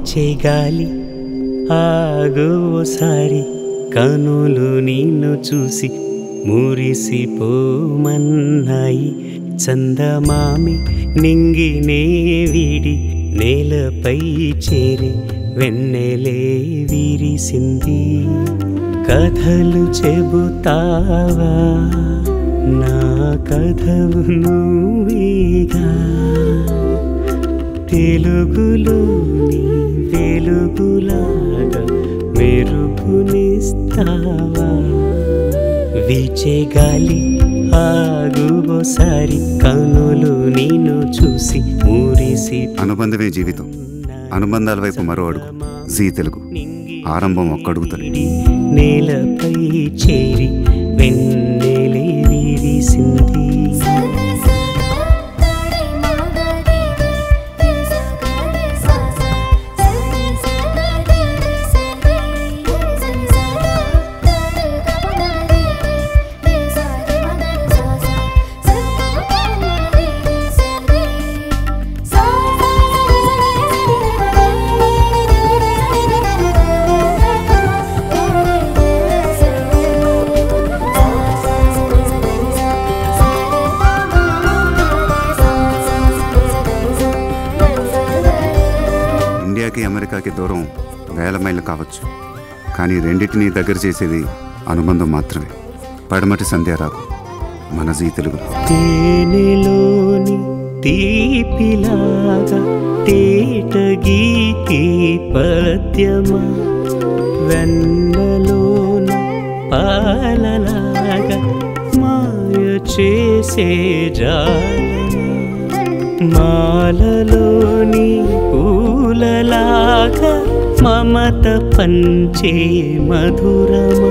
వీచే గాలి ఆగు ఓసారి కనులు నిన్ను చూసి మురిసిపోమన్నాయి చందమామి నింగినే వీడి నేలపై చేరి వెన్నెలే విరిసింది కథలు చెబుతావా నా కథవు నువ్వేగా తెలుగులోని వెలుగులాగా మెరుగునిస్తావా వీచే గాలి ఆగుబోసారి కనులు నిన్ను చూసి మురిసి అనుబంధమే జీవితం అనుబంధాల వైపు మరో అడుగు జీ తెలుగు ఆరంభం ఒక్కడుగుతలే నేలపై చేరి వెన్నెలే విరిసింది ఇండియాకి అమెరికాకి దూరం వేల మైళ్ళు కావచ్చు కానీ రెండింటినీ దగ్గర చేసేది అనుబంధం మాత్రమే పడమటి సంధ్యారాగు మన జీ తెలుగు తేనెలోని తీపిలాగా తేట గీతి పద్యమా వెన్నలోన పాలలాగా మాయ చేసే జాలమా మాలలోని పూలలాగా మమత పంచే మధురమా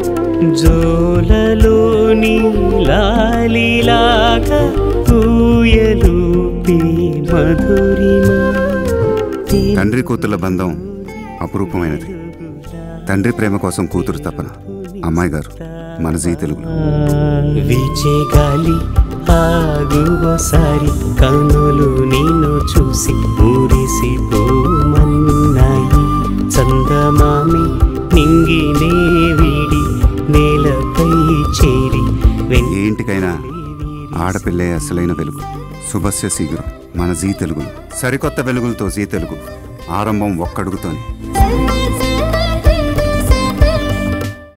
జోలలోని లాలిలాగా ఊయలూపి మధురిమా తండ్రి కూతుర్ల బంధం అపురూపమైనది తండ్రి ప్రేమ కోసం కూతురు తపన అమ్మాయి గారు మన జీ తెలుగులో వీచే గాలి ఆగువసారి కనులు నిన్ను చూసి మురిసిపోమన్నాయి చందమామి నింగినే వీడి నేలపై చేరి ఏ ఇంటికైనా ఆడపిల్లే అసలైన వెలుగు శుభస్య శీఘ్రం మన జీ తెలుగులో సరికొత్త వెలుగులతో జీ తెలుగు ఆరంభం ఒక్కడుగుతోనే Thank you.